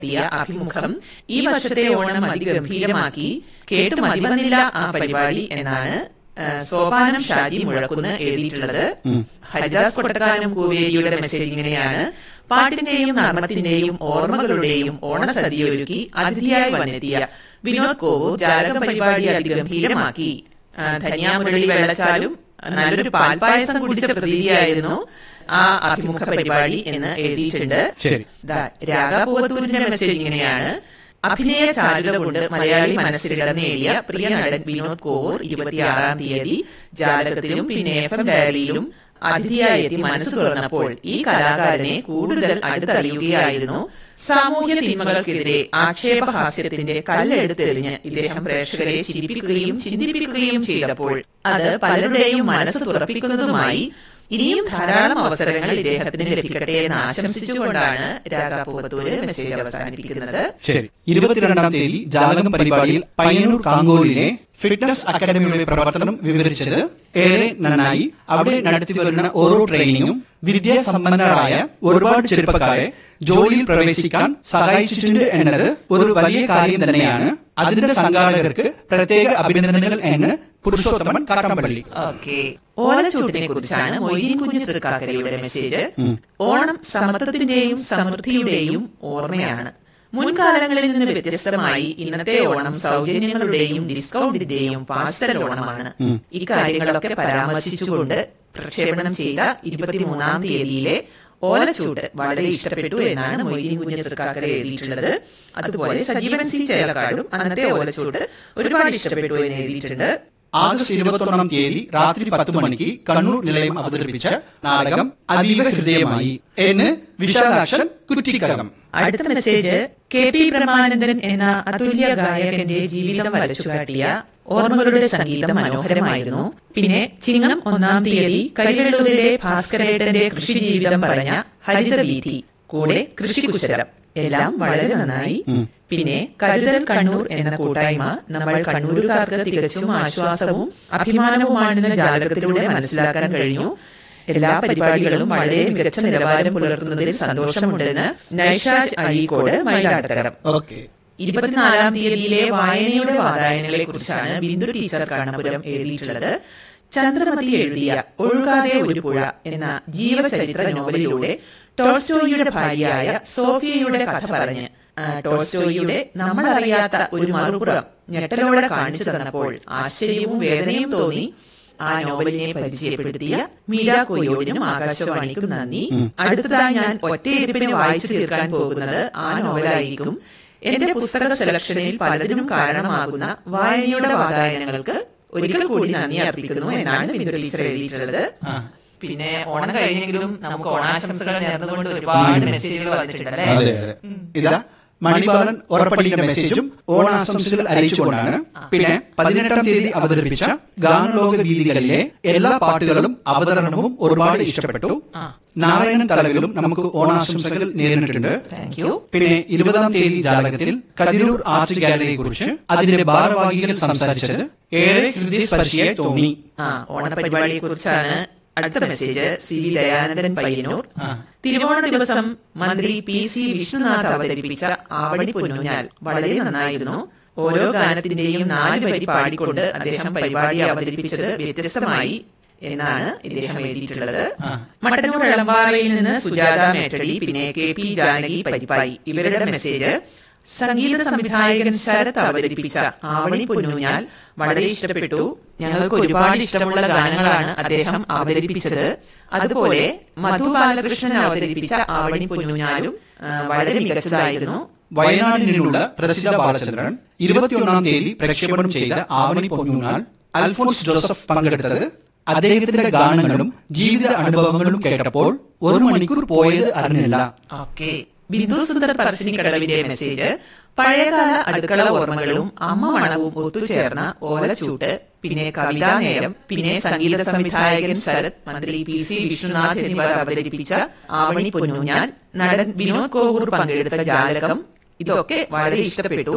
നടത്തിയ അഭിമുഖം ഈ വർഷത്തെ ഓണം അതിഗംഭീരമാക്കി കേട്ടു മതി വന്നില്ല ആ പരിപാടി എന്നാണ് ആ, സോപാനം ഷാജി മുഴക്കുന്ന് എഴുതിയിട്ടുള്ളത് ഹരിദാസ് കൊട്ടക്കാനം കൂവേരിയുടെ മെസ്സേജ് ഇങ്ങനെയാണ് പാട്ടിന്റെയും നർമ്മത്തിന്റെയും ഓർമ്മകളുടെയും ഓണസദ്യ ഒരുക്കി അതിഥിയായി വന്നെത്തിയ വിനോദ് കോവൂർ ജാലക പരിപാടി അതിഗംഭീരമാക്കി ആ, ധന്യാമുരളി വെള്ളച്ചാലും നല്ലൊരു പാൽപായസം കുടിച്ച പ്രതീതിയായിരുന്നു ആ അഭിമുഖ പരിപാടി എന്ന് എഴുതിയിട്ടുണ്ട് ശരി. ദാ, രാഗാപൂവത്തൂരിന്റെ മെസ്സേജ് ഇങ്ങനെയാണ് അഭിനയ ചാരുത കൊണ്ട് മലയാളി മനസ്സിൽ ഇടം നേടിയ പ്രിയ നടൻ വിനോദ് കോവൂർ ഇരുപത്തിയാറാം തീയതി ജാലകത്തിലും പിന്നെ എഫ് എം ഡയറിയിലും അതിഥിയായി എത്തി മനസ്സ് തുറന്നപ്പോൾ ഈ കലാകാരനെ കൂടുതൽ അടുത്തറിയുകയായിരുന്നു സാമൂഹ്യ തിന്മകൾക്കെതിരെ ആക്ഷേപഹാസ്യത്തിന്റെ കല്ലെടുത്തെറിഞ്ഞ് ഇദ്ദേഹം പ്രേക്ഷകരെ ചിരിപ്പിക്കുകയും ചിന്തിപ്പിക്കുകയും ചെയ്തപ്പോൾ അത് പലരുടെയും മനസ്സ് തുറപ്പിക്കുന്നതുമായി ഇനിയും ധാരാളം അവസരങ്ങൾ ഇദ്ദേഹത്തിന് ലഭിക്കട്ടെ എന്ന് ആശംസിച്ചുകൊണ്ടാണ് രാഗാപൂവത്തൂര് മെസ്സേജ് അവസാനിപ്പിക്കുന്നത് ശരി ഇരുപത്തിരണ്ടാം തീയതി ജാലകം പരിപാടിയിൽ പയ്യന്നൂർ കാങ്കോലിനെ ഫിറ്റ്നസ് അക്കാദമിയുടെ പ്രവർത്തനം വിവരിച്ചത് ഏറെ നന്നായി അവിടെ നടത്തി വരുന്ന ഓരോ ട്രെയിനിങ്ങും വിദ്യാസമ്പന്നരായ ഒരുപാട് ചെറുപ്പക്കാരെ ജോലിയിൽ പ്രവേശിക്കാൻ സഹായിച്ചിട്ടുണ്ട് എന്നത് ഒരു വലിയ കാര്യം തന്നെയാണ് അതിന്റെ സംഘാടകർക്ക് പ്രത്യേക അഭിനന്ദനങ്ങൾ എന്ന് പുരുഷോത്തമൻ കാട്ടാമ്പള്ളി ഓക്കെ ഓലച്ചൂട്ടിനെ കുറിച്ചാണ് മൊയ്തീൻ കുഞ്ഞു തൃക്കാക്കരയുടെ മെസ്സേജ് ഓണം സമത്വത്തിന്റെയും സമൃദ്ധിയുടെയും ഓർമ്മയാണ് മുൻകാലങ്ങളിൽ നിന്ന് വ്യത്യസ്തമായി ഇന്നത്തെ ഓണം സൗജന്യങ്ങളുടെയും ഡിസ്കൗണ്ടിന്റെയും പാർസൽ ഓണമാണ് ഇക്കാര്യങ്ങളൊക്കെ പരാമർശിച്ചുകൊണ്ട് പ്രക്ഷേപണം ചെയ്ത ഇരുപത്തിമൂന്നാം തീയതിയിലെ ഓലച്ചൂട്ട് വളരെ ഇഷ്ടപ്പെട്ടു എന്നാണ് മൊയ്തീൻ കുഞ്ഞ് തൃക്കാക്കര എഴുതിയിട്ടുള്ളത് അതുപോലെ സജീവൻ സി ചേലക്കാടും അന്നത്തെ ഓലച്ചൂട്ട് ഒരുപാട് ഇഷ്ടപ്പെട്ടു എന്ന് എഴുതിയിട്ടുണ്ട് ആഗസ്റ്റ് ഇരുപത്തൊന്നാം തീയതി രാത്രി പത്ത് മണിക്ക് കണ്ണൂർ നിലയം അവതരിപ്പിച്ച നാടകം അതീവ ഹൃദയമായി എന്ന് വിശാലാക്ഷൻ കുറ്റിക്കകം അടുത്ത മെസ്സേജ് കെ പി ബ്രഹ്മാനന്ദൻ എന്ന അതുല്യ ഗായകന്റെ ജീവിതം വരച്ചുകാട്ടിയ ഓർമ്മകളുടെ സംഗീതം മനോഹരമായിരുന്നു പിന്നെ ചിങ്ങം ഒന്നാം തീയതി കരിവെള്ളൂരിലെ ഭാസ്കരേട്ടന്റെ കൃഷി ജീവിതം പറഞ്ഞ ഹരിതവീഥി കൂടെ കൃഷികുശലം എല്ലാം വളരെ നന്നായി പിന്നെ കരുതൽ കണ്ണൂർ എന്ന കൂട്ടായ്മ നമ്മൾ കണ്ണൂരുകാർക്ക് തികച്ചും ആശ്വാസവും അഭിമാനവുമാണെന്ന് ജാലകത്തിലൂടെ മനസ്സിലാക്കാൻ കഴിഞ്ഞു എല്ലാ പരിപാടികളും വളരെ മികച്ച നിലവാരം പുലർത്തുന്നതിൽ സന്തോഷമുണ്ടെന്ന് നൈഷാജ് അഴീക്കോട് മയിലാട്ടകരം ഓക്കെ ഇരുപത്തിനാലാം തീയതിയിലെ വായനയുടെ വാതായനങ്ങളെ കുറിച്ചാണ് ബിന്ദു ടീച്ചർ കാണപുരം എഴുതിയിട്ടുള്ളത് ചന്ദ്രമതി എഴുതിയ ഒഴുകാതെ ഒരു പുഴ എന്ന ജീവചരിത്ര നോവലിലൂടെ ടോൾസ്റ്റോയിയുടെ ഭാര്യയായ സോഫിയയുടെ കഥ പറഞ്ഞ് ആ, ടോൾസ്റ്റോയിയുടെ നമ്മളറിയാത്ത ഒരു മറുപുറം ഞെട്ടലോടെ കാണിച്ചു തന്നപ്പോൾ ആശ്ചര്യവും വേദനയും തോന്നി ആ നോവലിനെ പരിചയപ്പെടുത്തിയ മീര കൊയ്യോടിനും ആകാശവാണിക്കും നന്ദി അടുത്തതായി ഞാൻ ഒറ്റയിരുപ്പിനെ വായിച്ചു തീർക്കാൻ പോകുന്നത് ആ നോവലായിരിക്കും എന്റെ പുസ്തക സെലക്ഷനിൽ പലതിനും കാരണമാകുന്ന വായനയുടെ വാതായനങ്ങൾക്ക് ഒരിക്കൽ കൂടി നന്ദി അർപ്പിക്കുന്നു എന്നാണ് ബിന്ദു ടീച്ചർ എഴുതിയിട്ടുള്ളത് പിന്നെ ഓണം കഴിഞ്ഞെങ്കിലും നമുക്ക് ഓണാശംസകൾ നേർന്നുകൊണ്ട് ഒരുപാട് മെസ്സേജുകൾ വന്നിട്ടുണ്ടല്ലേ അതെ അതെ ഇതാ മണിബാലൻ ഉറപ്പള്ളിയുടെ മെസ്സേജും ഓണാശംസകൾ അറിയിച്ചുകൊണ്ടാണ് പിന്നെ പതിനെട്ടാം തീയതി അവതരിപ്പിച്ച ഗാനലോക ഗീതികളിലെ എല്ലാ പാട്ടുകളും അവതരണവും ഒരുപാട് ഇഷ്ടപ്പെട്ടു നാരായണൻ തലവിലും നമുക്ക് ഓണാശംസകൾ നേരിട്ടിട്ടുണ്ട് താങ്ക് യു പിന്നെ ഇരുപതാം തീയതി ജാലകത്തിൽ കതിരൂർ ആർട്ട് ഗാലറിയെ കുറിച്ച് അതിന്റെ ഭാരവാഹികൾ സംസാരിച്ചത് ഏറെ ഹൃദയസ്പർശിയായി തോന്നി ആ ഓണപരിപാടിയെ കുറിച്ചാണ് അടുത്ത message C V Dayanandan Payyanur തിരുവോണ ദിവസം മന്ത്രി പി സി വിഷ്ണുനാഥ് അവതരിപ്പിച്ച ആവണി പൊന്നൂഞ്ഞാൽ വളരെ നന്നായിരുന്നു ഓരോ ഗാനത്തിന്റെയും നാല് വരി പാടിക്കൊണ്ട് അദ്ദേഹം പരിപാടി അവതരിപ്പിച്ചത് വ്യത്യസ്തമായി എന്നാണ് ഇദ്ദേഹം എഴുതിയിട്ടുള്ളത് മട്ടന്നൂർ എളമ്പാറയിൽ നിന്ന് സുജാത മേറ്റടി പിന്നെ കെ പി ജാനകി പരിപ്പായി ഇവരുടെ മെസ്സേജ് സംഗീത സംവിധായകൻ ശരത് അവതരിപ്പിച്ച ആവണി പൊന്നൂഞ്ഞാൽ വളരെ ഇഷ്ടപ്പെട്ടു ഞങ്ങൾക്ക് ഒരുപാട് ഇഷ്ടമുള്ള ഗാനങ്ങളാണ് അദ്ദേഹം അവതരിപ്പിച്ചത് അതുപോലെ മധു ബാലകൃഷ്ണൻ അവതരിപ്പിച്ച ആവണി പൊന്നൂഞ്ഞാലും ആ, വളരെ മികച്ചതായിരുന്നു വയനാട്ടിൽ നിന്നുള്ള പ്രസിദ്ധ ബാലചന്ദ്രൻ ഇരുപത്തിയൊന്നാം തീയതി പ്രക്ഷേപണം ചെയ്ത ആവണി പൊന്നൂനാൽ അൽഫോൺസ് ജോസഫ് പങ്കെടുത്തത് അദ്ദേഹത്തിന്റെ ഗാനങ്ങളും ജീവിത അനുഭവങ്ങളും കേട്ടപ്പോൾ ഒരു മണിക്കൂർ പോയത് അറിഞ്ഞില്ല ഓക്കെ ബിന്ദു സുന്ദർ പറശ്ശിനിക്കടവിന്റെ മെസ്സേജ് പഴയകാല അടുക്കള ഓർമ്മകളും അമ്മ മണവും ഒത്തുചേർന്ന ഓലച്ചൂട്ട് പിന്നെ കവിതാ നേരം പിന്നെ സംഗീത സംവിധായകൻ ശരത് മന്ത്രി പി സി വിഷ്ണുനാഥ് എന്നിവർ അവതരിപ്പിച്ച ആവണി പൊന്നൂഞ്ഞാൽ നടൻ വിനോദ് കോവൂർ പങ്കെടുത്ത ജാലകം ഇതൊക്കെ വളരെ ഇഷ്ടപ്പെട്ടു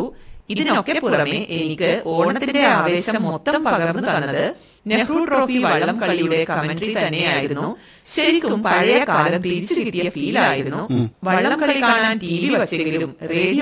ഇതിനൊക്കെ പുറമെ എനിക്ക് ഓണത്തിന്റെ ആവേശം മൊത്തം പകർന്നു തന്നത് നെഹ്റു ട്രോഫി വള്ളം കളിയുടെ കമന്ററി തന്നെയായിരുന്നു ശരിക്കും പഴയ കാലം തിരിച്ചു കിട്ടിയ ഫീലായിരുന്നു വള്ളം കളി കാണാൻ ടി വി വച്ചെങ്കിലും റേഡിയോ